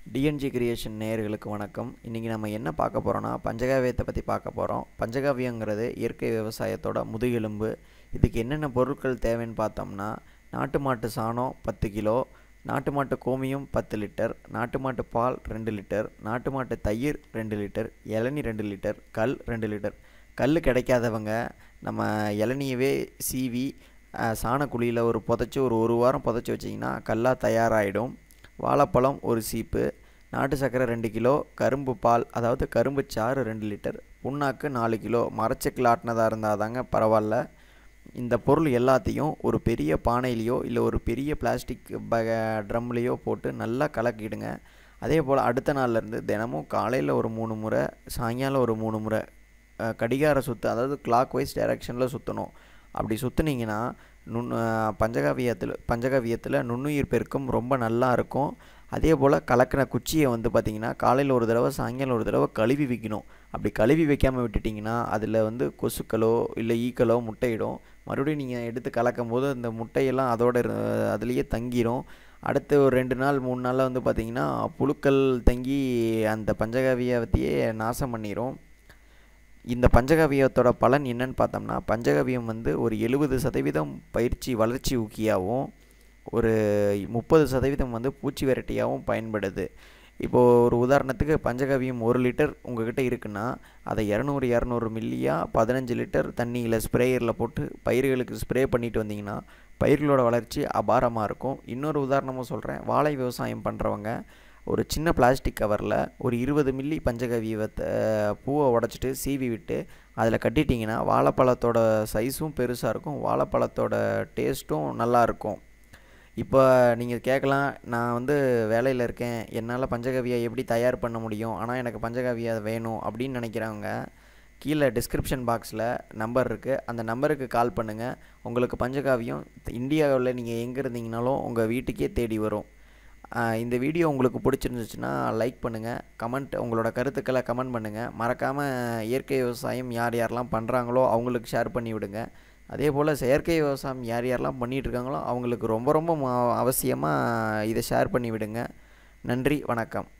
TNG creation நேயர்களுக்கு வணக்கம் இன்றைக்கி நம்ம என்ன பார்க்க போகிறோன்னா பஞ்சகாவியத்தை பற்றி பார்க்க போகிறோம் பஞ்சகாவியங்கிறது இயற்கை விவசாயத்தோட முதுகெலும்பு இதுக்கு என்னென்ன பொருட்கள் தேவைன்னு பார்த்தோம்னா நாட்டு மாட்டு சாணம் பத்து கிலோ நாட்டு மாட்டு கோமியம் பத்து லிட்டர் நாட்டு மாட்டு பால் ரெண்டு லிட்டர் நாட்டு மாட்டு தயிர் ரெண்டு லிட்டர் இளநீ ரெண்டு லிட்டர் கல் ரெண்டு லிட்டர் கல் கிடைக்காதவங்க நம்ம இளநியவே சீவி அஹ், சாணக்குழியில் ஒரு புதைச்சி ஒரு ஒரு வாரம் புதைச்சி வச்சிங்கன்னா கல்லாக தயாராகிடும் வாழைப்பழம் ஒரு சீப்பு நாட்டு சர்க்கரை ரெண்டு கிலோ கரும்பு பால் அதாவது கரும்பு சாறு ரெண்டு லிட்டர் புண்ணாக்கு நாலு கிலோ மரச்செக்கில் ஆட்டினதாக இருந்தால் தாங்க பரவாயில்ல இந்த பொருள் எல்லாத்தையும் ஒரு பெரிய பானையிலையோ இல்லை ஒரு பெரிய பிளாஸ்டிக் ப ட்ரம்லேயோ போட்டு நல்லா கலக்கிடுங்க அதே போல் அடுத்த நாள்லேருந்து தினமும் காலையில் ஒரு மூணு முறை சாயங்காலம் ஒரு மூணு முறை அஹ், கடிகார சுற்று அதாவது கிளாக் வைஸ் டைரக்ஷனில் சுற்றணும் அப்படி சுற்றுனீங்கன்னா நுண் அஹ், பஞ்சகாவியத்தில் பஞ்சகாவியத்தில் நுண்ணுயிர் பெருக்கம் ரொம்ப நல்லா இருக்கும் அதே போல் கலக்கின குச்சியை வந்து பார்த்திங்கன்னா காலையில் ஒரு தடவை சாயங்காலம் ஒரு தடவை கழுவி வைக்கணும் அப்படி கழுவி வைக்காமல் விட்டுட்டிங்கன்னா அதில் வந்து கொசுக்களோ இல்லை ஈக்களோ முட்டையிடும் மறுபடியும் நீங்கள் எடுத்து கலக்கும் போது அந்த முட்டையெல்லாம் அதோட இரு- அதுலேயே தங்கிரும் அடுத்து ஒரு ரெண்டு நாள் மூணு நாளில் வந்து பார்த்திங்கன்னா புழுக்கள் தங்கி அந்த பஞ்சகாவியத்தையே நாசம் பண்ணிடும் இந்த பஞ்சகவியத்தோட பலன் என்னன்னு பார்த்தோம்னா பஞ்சகவியம் வந்து ஒரு எழுபது சதவீதம் பயிற்சி வளர்ச்சி ஊக்கியாகவும் ஒரு முப்பது சதவீதம் வந்து பூச்சி விரட்டியாகவும் பயன்படுது இப்போது ஒரு உதாரணத்துக்கு பஞ்சகவியம் ஒரு லிட்டர் உங்ககிட்ட இருக்குன்னா அதை இரநூறு இரநூறு மில்லியாக பதினஞ்சு லிட்டர் தண்ணியில் ஸ்ப்ரேயரில் போட்டு பயிர்களுக்கு ஸ்ப்ரே பண்ணிட்டு வந்தீங்கன்னா பயிர்களோட வளர்ச்சி அபாரமாக இருக்கும் இன்னொரு உதாரணமும் சொல்கிறேன் வாழை விவசாயம் பண்ணுறவங்க ஒரு சின்ன பிளாஸ்டிக் கவரில் ஒரு இருபது மில்லி பஞ்சகவியத்தை பூவை உடச்சிட்டு சீவி விட்டு அதில் கட்டிட்டிங்கன்னா வாழைப்பழத்தோட சைஸும் பெருசாக இருக்கும் வாழைப்பழத்தோட டேஸ்ட்டும் நல்லா இருக்கும் இப்போ நீங்கள் கேட்கலாம் நான் வந்து வேலையில் இருக்கேன் என்னால் பஞ்சகவியா எப்படி தயார் பண்ண முடியும் ஆனால் எனக்கு பஞ்சகவியா வேணும் அப்படின்னு நினைக்கிறவங்க கீழே டிஸ்கிரிப்ஷன் பாக்ஸில் நம்பர் இருக்குது அந்த நம்பருக்கு கால் பண்ணுங்கள் உங்களுக்கு பஞ்சகாவியம் இந்தியாவில் நீங்கள் எங்கே இருந்தீங்கனாலும் உங்கள் வீட்டுக்கே தேடி வரும் ஆஹ் இந்த வீடியோ உங்களுக்கு பிடிச்சிருந்துச்சுன்னா லைக் பண்ணுங்கள் கமெண்ட் உங்களோட கருத்துக்களை கமெண்ட் பண்ணுங்கள் மறக்காமல் இயற்கை விவசாயம் யார் யாரெல்லாம் பண்ணுறாங்களோ அவங்களுக்கு ஷேர் பண்ணி விடுங்க அதே போல் செயற்கை விவசாயம் யார் யாரெல்லாம் பண்ணிகிட்டு இருக்காங்களோ அவங்களுக்கு ரொம்ப ரொம்ப ம- அவசியமாக இதை ஷேர் பண்ணி விடுங்க நன்றி வணக்கம்